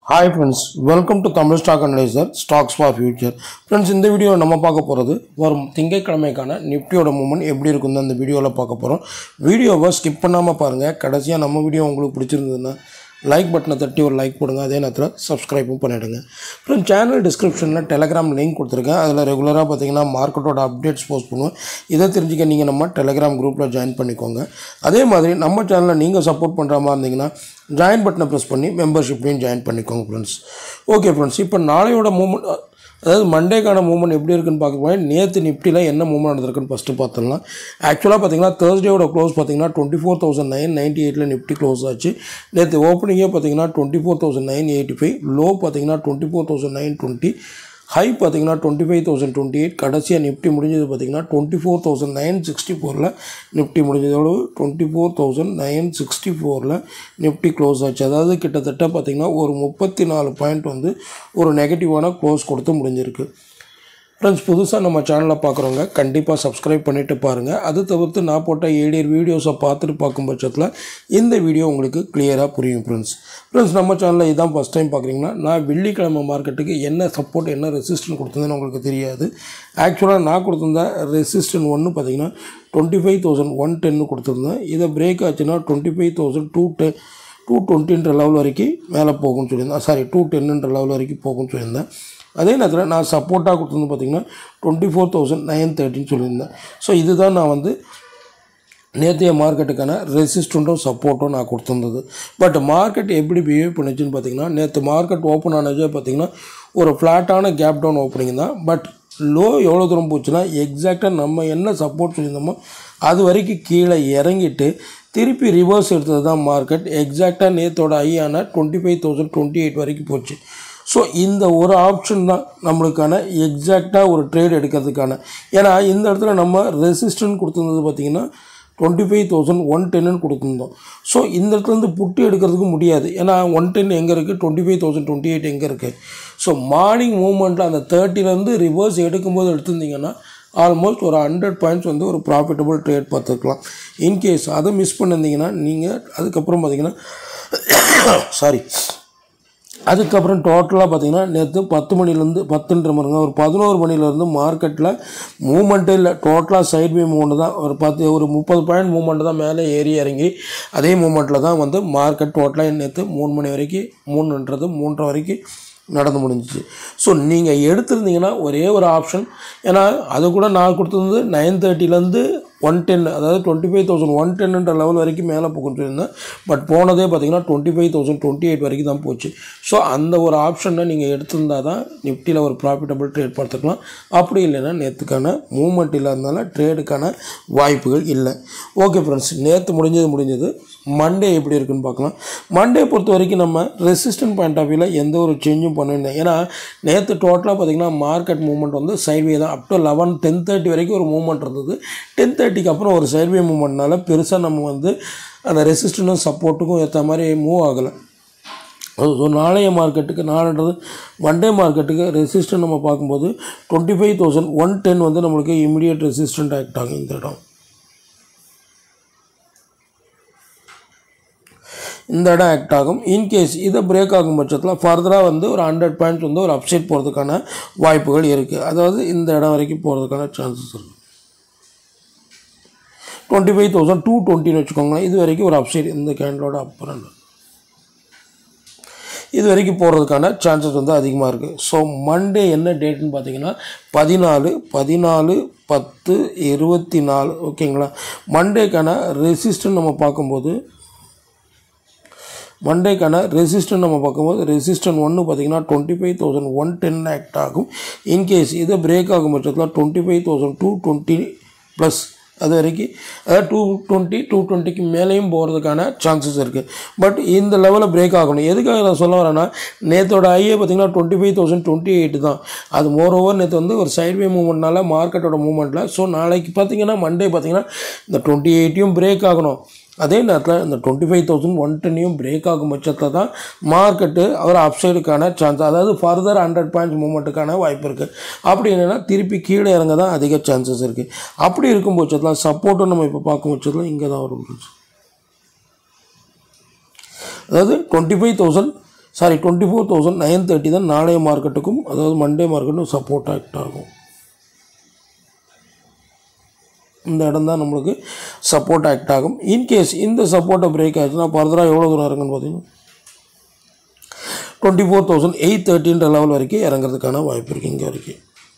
hi friends welcome to Tamil stock analyser stocks for future friends இந்த video நம்ம பார்க்க போகிறது வரும் திங்கட்கிழமைக்கான நிஃப்டியோட மூமெண்ட் எப்படி இருக்குன்னு அந்த வீடியோவில் பார்க்க போகிறோம் வீடியோவை ஸ்கிப் பண்ணாமல் பாருங்கள் கடைசியாக நம்ம வீடியோ உங்களுக்கு பிடிச்சிருந்ததுன்னா லைக் பட்டனை தட்டி ஒரு லைக் போடுங்க அதே நேரத்தில் சப்ஸ்கிரைபும் பண்ணிவிடுங்க அப்புறம் சேனல் டிஸ்கிரிப்ஷனில் டெலகிராம் லிங்க் கொடுத்துருக்கேன் அதில் ரெகுலராக பார்த்தீங்கன்னா மார்க்கெட்டோட அப்டேட்ஸ் போஸ்ட் பண்ணுவேன் இதை தெரிஞ்சுக்க நீங்கள் நம்ம டெலகிராம் குரூப்பில் ஜாயின் பண்ணிக்கோங்க அதே மாதிரி நம்ம சேனலை நீங்கள் சப்போர்ட் பண்ணுற மாதிரி இருந்தீங்கன்னா ஜாயின் பட்டனை ப்ரெஸ் பண்ணி மெம்பர்ஷிப்லையும் ஜாயின் பண்ணிக்கோங்க ஃப்ரெண்ட்ஸ் ஓகே ஃப்ரெண்ட்ஸ் இப்போ நாளையோட மூமெண்ட் அதாவது மண்டேக்கான மூவ்மெண்ட் எப்படி இருக்குன்னு பார்க்கும்போது நேற்று நிஃப்டியில் என்ன மூவ்மெண்ட் நடந்திருக்குன்னு ஃபஸ்ட்டு பார்த்துடலாம் ஆக்சுவலாக பார்த்தீங்கன்னா தேர்ஸ்டேவோட க்ளோஸ் பார்த்தீங்கன்னா twenty four thousand nine ninety எயிட்டில் நிஃப்டி க்ளோஸ் ஆச்சு நேற்று ஓப்பனிங்கே பார்த்தீங்கன்னா twenty four thousand nine eighty five low பார்த்தீங்கன்னா twenty four thousand nine twenty high பார்த்தீங்கன்னா twenty five thousand twenty eight கடைசியாக நிஃப்டி முடிஞ்சது பார்த்தீங்கன்னா twenty four thousand nine sixty ஃபோரில் நிஃப்டி முடிஞ்சதோடு twenty four thousand nine sixty ஃபோரில் நிஃப்டி க்ளோஸ் ஆச்சு அதாவது கிட்டத்தட்ட பார்த்தீங்கன்னா ஒரு முப்பத்தி நாலு பாயிண்ட் வந்து ஒரு நெகட்டிவான க்ளோஸ் கொடுத்து முடிஞ்சிருக்கு ஃப்ரெண்ட்ஸ் புதுசாக நம்ம சேனலை பார்க்குறவங்க கண்டிப்பாக சப்ஸ்கிரைப் பண்ணிவிட்டு பாருங்கள் அது தவிர்த்து நான் போட்ட ஏடியர் வீடியோஸை பார்த்துட்டு பார்க்கும் பட்சத்தில் இந்த வீடியோ உங்களுக்கு கிளியராக புரியும் ஃப்ரெண்ட்ஸ் ஃப்ரெண்ட்ஸ் நம்ம சேனலில் இதான் ஃபஸ்ட் டைம் பார்க்குறீங்கன்னா நான் வெள்ளிக்கிழமை மார்க்கெட்டுக்கு என்ன சப்போர்ட் என்ன ரெசிஸ்டன் கொடுத்ததுன்னு உங்களுக்கு தெரியாது ஆக்சுவலாக நான் கொடுத்துருந்த ரெசிஸ்டன் ஒன்று பார்த்தீங்கன்னா டுவெண்ட்டி ஃபைவ் தௌசண்ட் ஒன் டென்னு கொடுத்துருந்தேன் இதை பிரேக் ஆச்சுன்னா twenty five thousand two ten two டுவெண்ட்டின்ற லெவல் வரைக்கும் மேலே போகும்னு சொல்லியிருந்தேன் சாரி டூ டென்னுன்ற லெவல் வரைக்கும் போகும்னு சொல்லியிருந்தேன் அதே நேரத்தில் நான் சப்போர்ட்டாக கொடுத்தது பார்த்தீங்கன்னா டுவெண்ட்டி ஃபோர் தௌசண்ட் நைன் தேர்ட்டின்னு சொல்லியிருந்தேன் ஸோ இதுதான் நான் வந்து நேற்றைய மார்க்கெட்டுக்கான ரெசிஸ்டண்ட்டும் சப்போர்ட்டும் நான் கொடுத்துருந்தது பட் மார்க்கெட் எப்படி பிஹேவ் பண்ணுச்சுன்னு பார்த்தீங்கன்னா நேற்று மார்க்கெட் ஓப்பன் ஆனதே பார்த்தீங்கன்னா ஒரு ஃப்ளாட்டான கேப் டவுன் ஓப்பனிங் தான் பட் லோ எவ்வளோ தூரம் போச்சுன்னா எக்ஸாக்டாக நம்ம என்ன சப்போர்ட் சொல்லியிருந்தோமோ அது வரைக்கும் கீழே இறங்கிட்டு திருப்பி ரிவர்ஸ் எடுத்தது தான் மார்க்கெட் எக்ஸாக்டாக நேற்றோட ஐயான twenty five thousand twenty eight வரைக்கும் போச்சு ஸோ இந்த ஒரு ஆப்ஷன் தான் நம்மளுக்கான எக்ஸாக்டாக ஒரு ட்ரேட் எடுக்கிறதுக்கான ஏன்னா இந்த இடத்துல நம்ம ரெசிஸ்டன்ட் கொடுத்துருந்தது பார்த்திங்கன்னா டுவெண்ட்டி ஃபைவ் தௌசண்ட் ஒன் டென்னு கொடுத்துருந்தோம் ஸோ இந்த இடத்துலேருந்து புட்டு எடுக்கிறதுக்கு முடியாது ஏன்னா ஒன் டென் எங்கே இருக்குது twenty five thousand twenty eight எங்கே இருக்குது ஸோ மார்னிங் மூவ்மெண்ட்டில் அந்த தேர்ட்டிலேருந்து ரிவர்ஸ் எடுக்கும்போது எடுத்திருந்தீங்கன்னா ஆல்மோஸ்ட் ஒரு ஹண்ட்ரட் பாயிண்ட்ஸ் வந்து ஒரு ப்ராஃபிட்டபுள் ட்ரேட் பார்த்துக்கலாம் இன்கேஸ் அதை மிஸ் பண்ணியிருந்தீங்கன்னா நீங்கள் அதுக்கப்புறம் பார்த்தீங்கன்னா சாரி அதுக்கப்புறம் டோட்டலாக பார்த்தீங்கன்னா நேற்று பத்து மணிலேருந்து பத்துன்ற மாதிரிங்க ஒரு பதினோரு மணிலேருந்து மார்க்கெட்டில் மூமெண்ட்டே இல்லை டோட்டலாக சைட்வே மூமெண்ட் தான் ஒரு பத்து ஒரு முப்பது பாயிண்ட் மூமெண்ட் தான் மேலே ஏறி இறங்கி அதே மூமெண்ட்டில் தான் வந்து மார்க்கெட் டோட்டலாக நேற்று மூணு மணி வரைக்கும் மூணுன்றது மூன்றரை வரைக்கும் நடந்து முடிஞ்சிச்சு ஸோ நீங்கள் எடுத்திருந்தீங்கன்னா ஒரே ஒரு ஆப்ஷன் ஏன்னா அது கூட நான் கொடுத்துருந்து நைன் தேர்ட்டிலேருந்து ஒன் டென் அதாவது டுவெண்ட்டி ஃபைவ் தௌசண்ட் ஒன் டென்ன்ற லெவல் வரைக்கும் மேலே போகுன்னு சொல்லியிருந்தேன் பட் போனதே பார்த்தீங்கன்னா twenty five thousand twenty eight வரைக்கும் தான் போச்சு ஸோ அந்த ஒரு ஆப்ஷனை நீங்கள் எடுத்திருந்தால் தான் நிஃப்டியில் ஒரு ப்ராஃபிட்டபிள் ட்ரேட் பார்த்துக்கலாம் அப்படி இல்லைன்னா நேற்றுக்கான மூவ்மெண்ட் இல்லாதனால ட்ரேடுக்கான வாய்ப்புகள் இல்லை ஓகே ஃப்ரெண்ட்ஸ் நேற்று முடிஞ்சது முடிஞ்சது மண்டே எப்படி இருக்குன்னு பார்க்கலாம் மண்டே பொறுத்த வரைக்கும் நம்ம ரெசிஸ்டன்ட் பாயிண்ட் ஆஃப் வியூவில் எந்த ஒரு சேஞ்சும் பண்ணியிருந்தேன் ஏன்னா நேற்று டோட்டலாக பார்த்திங்கன்னா மார்க்கெட் மூவ்மெண்ட் வந்து சைட்வே தான் up to eleven ten thirty வரைக்கும் ஒரு மூவ்மெண்ட் இருந்தது டென் தேர்ட்டிக்கு அப்புறம் ஒரு சைட்வே மூவ்மெண்ட்னால பெருசாக நம்ம வந்து அந்த ரெசிஸ்டன்டும் சப்போர்ட்டுக்கும் ஏற்ற மாதிரி மூவ் ஆகலை ஸோ நாளைய மார்க்கெட்டுக்கு நாலுன்றது மண்டே மார்க்கெட்டுக்கு ரெசிஸ்டன்ட் நம்ம பார்க்கும்போது twenty five thousand one ten வந்து நம்மளுக்கு இமிடியேட் ரெசிஸ்டன்ட் ஆக்ட் ஆகும் இந்த இடம் இந்த இடம் ஆக்ட் ஆகும் இன்கேஸ் இதை பிரேக் ஆகும் பட்சத்தில் ஃபர்தராக வந்து ஒரு ஹண்ட்ரட் பாயிண்ட்ஸ் வந்து ஒரு அப்சைட் போகிறதுக்கான வாய்ப்புகள் இருக்குது அதாவது இந்த இடம் வரைக்கும் போகிறதுக்கான சான்சஸ் இருக்குது டுவெண்ட்டி ஃபைவ் தௌசண்ட் டூ டுவெண்ட்டின்னு வச்சுக்கோங்களேன் இது வரைக்கும் ஒரு அப்சைட் இந்த கேண்டலோட அப்புறம் இது வரைக்கும் போகிறதுக்கான சான்சஸ் வந்து அதிகமாக இருக்குது ஸோ மண்டே என்ன டேட்டுன்னு பார்த்தீங்கன்னா பதினாலு பதினாலு பத்து இருபத்தி நாலு ஓகேங்களா மண்டேக்கான ரெசிஸ்டன் நம்ம பார்க்கும்போது மண்டேக்கான ரெசிஸ்டன் நம்ம பார்க்கும்போது ரெசிஸ்டன் ஒன்று பார்த்தீங்கன்னா twenty five thousand one ten act ஆகும் இன்கேஸ் இது பிரேக் ஆகும் பட்சத்தில் twenty five thousand two twenty plus அது வரைக்கும் அதாவது டூ டுவெண்ட்டி டூ டுவெண்ட்டிக்கு மேலேயும் போகிறதுக்கான சான்சஸ் இருக்குது பட் இந்த லெவலில் பிரேக் ஆகணும் எதுக்காக நான் சொல்ல வரேன்னா நேற்றோட ஐஏ பார்த்தீங்கன்னா twenty five thousand twenty eight தான் அது மோர் ஓவர் நேற்று வந்து ஒரு சைட்வே மூவ்மெண்ட்னால மார்க்கெட்டோட மூவ்மெண்ட்டில் ஸோ நாளைக்கு பார்த்தீங்கன்னா மண்டே பார்த்தீங்கன்னா இந்த டுவெண்ட்டி எயிட்டையும் பிரேக் ஆகணும் அதே நேரத்தில் இந்த டுவெண்ட்டி ஃபைவ் தௌசண்ட் ஒன் டென்னையும் பிரேக் ஆகும் பட்சத்தில் தான் மார்க்கெட்டு அவர் அப்சைடுக்கான சான்ஸ் அதாவது ஃபர்தர் ஹண்ட்ரட் பாயிண்ட்ஸ் மூமெண்ட்டுக்கான வாய்ப்பு இருக்குது அப்படி என்னென்னா திருப்பி கீழே இறங்க தான் அதிக சான்சஸ் இருக்குது அப்படி இருக்கும் பட்சத்தில் சப்போர்ட்டும் நம்ம இப்போ பார்க்கும் பட்சத்தில் இங்கே தான் வரும் அதாவது twenty five thousand sorry twenty four thousand nine thirty தான் நாளைய மார்க்கெட்டுக்கும் அதாவது மண்டே மார்க்கெட்டும் சப்போர்ட் ஆக்ட் ஆகும் இந்த இடம் தான் நம்மளுக்கு சப்போர்ட் ஆக்ட் ஆகும் இன்கேஸ் இந்த சப்போர்ட்டை பிரேக் ஆச்சுன்னா ஃபர்தராக எவ்வளோ தூரம் இறங்குன்னு பார்த்தீங்கன்னா டுவெண்ட்டி ஃபோர் தௌசண்ட் எயிட் தேர்ட்டின்ற லெவல் வரைக்கும் இறங்குறதுக்கான வாய்ப்பு இருக்குது இங்கே வரைக்கும்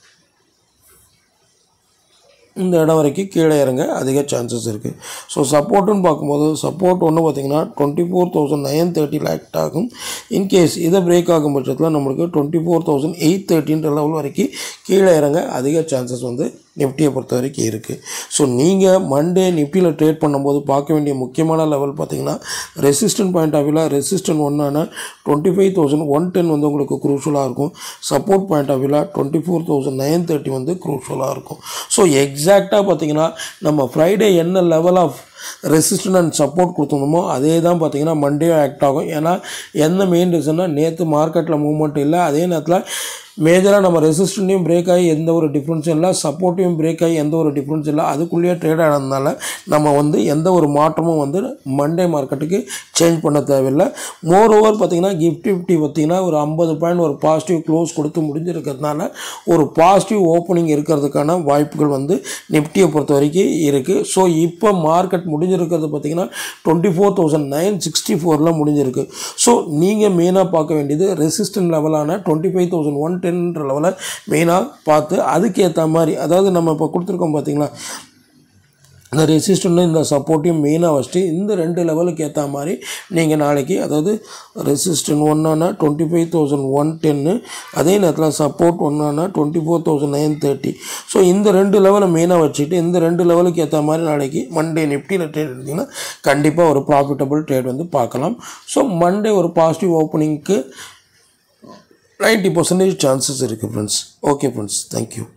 இந்த இடம் வரைக்கும் கீழே இறங்க அதிக சான்சஸ் இருக்குது ஸோ சப்போர்ட்டுன்னு பார்க்கும்போது சப்போர்ட் ஒன்று பார்த்தீங்கன்னா twenty four thousand nine thirty லேக்ட் ஆகும் இன்கேஸ் இதை பிரேக் ஆகும் பட்சத்தில் நம்மளுக்கு டுவெண்ட்டி ஃபோர் தௌசண்ட் எயிட் தேர்ட்டின்ற லெவல் வரைக்கும் கீழே இறங்க அதிக சான்சஸ் வந்து நிஃப்டியை பொறுத்த வரைக்கும் இருக்குது ஸோ நீங்கள் மண்டே நிஃப்டியில் ட்ரேட் பண்ணும்போது பார்க்க வேண்டிய முக்கியமான லெவல் பார்த்தீங்கன்னா ரெசிஸ்டன்ட் பாயிண்ட் ஆஃப் வியூவில் ரெசிஸ்டன்ட் ஒன்னான twenty five thousand one ten வந்து உங்களுக்கு குரூஷலாக இருக்கும் சப்போர்ட் பாயிண்ட் ஆஃப் வியூவில் twenty four thousand nine thirty வந்து குரூஷலாக இருக்கும் ஸோ எக்ஸாக்டாக பார்த்தீங்கன்னா நம்ம ஃப்ரைடே என்ன level of resistant and support கொடுத்துருந்தோமோ அதே தான் பார்த்தீங்கன்னா மண்டே ஆக்ட் ஆகும் ஏன்னா எந்த மெயின் ரீசன்னா நேற்று மார்க்கெட்டில் மூவ்மெண்ட் இல்லை அதே நேரத்தில் மேஜராக நம்ம ரெசிஸ்டண்ட்டையும் பிரேக் ஆகி எந்த ஒரு டிஃப்ரென்ஸும் இல்லை சப்போர்ட்டையும் பிரேக் ஆகி எந்த ஒரு டிஃப்ரென்ஸும் இல்லை அதுக்குள்ளேயே ட்ரேட் ஆனதுனால நம்ம வந்து எந்த ஒரு மாற்றமும் வந்து மண்டே மார்க்கெட்டுக்கு சேஞ்ச் பண்ண தேவையில்லை மோர் ஓவர் பார்த்திங்கன்னா கிஃப்ட் ஃபிஃப்டி பார்த்திங்கன்னா ஒரு ஐம்பது பாயிண்ட் ஒரு பாசிட்டிவ் க்ளோஸ் கொடுத்து முடிஞ்சிருக்கிறதுனால ஒரு பாசிட்டிவ் ஓப்பனிங் இருக்கிறதுக்கான வாய்ப்புகள் வந்து நிஃப்டியை பொறுத்த வரைக்கும் இருக்குது ஸோ இப்போ மார்க்கெட் முடிஞ்சிருக்கிறது பார்த்திங்கன்னா twenty four thousand nine sixty ஃபோரில் முடிஞ்சிருக்கு ஸோ நீங்கள் மெயினாக பார்க்க வேண்டியது ரெசிஸ்டன்ட் லெவலான டுவெண்ட்டி ஃபைவ் தௌசண்ட் ஒன் டென்ன்ற லெவலில் மெயினாக பார்த்து அதுக்கேற்ற மாதிரி அதாவது நம்ம இப்போ கொடுத்துருக்கோம் பார்த்தீங்களா இந்த ரெசிஸ்டண்ட்டும் இந்த சப்போர்ட்டையும் மெயினாக வச்சுட்டு இந்த ரெண்டு லெவலுக்கு ஏற்ற மாதிரி நீங்கள் நாளைக்கு அதாவது ரெசிஸ்டன்ட் ஒன்னானா டுவெண்ட்டி ஃபைவ் தௌசண்ட் ஒன் டென்னு அதே நேரத்தில் சப்போர்ட் ஒன்னானா twenty four thousand nine thirty so இந்த ரெண்டு லெவலை மெயினாக வச்சுட்டு இந்த ரெண்டு லெவலுக்கு ஏற்ற மாதிரி நாளைக்கு மண்டே நிஃப்டியில் ட்ரேட் எடுத்திங்கன்னா கண்டிப்பாக ஒரு ப்ராஃபிட்டபிள் ட்ரேட் வந்து பார்க்கலாம் ஸோ மண்டே ஒரு பாசிட்டிவ் ஓப்பனிங்க்கு நைன்ட்டி பர்சன்டேஜ் சான்சஸ் இருக்குது ஃப்ரெண்ட்ஸ் ஓகே ஃப்ரெண்ட்ஸ் தேங்க்யூ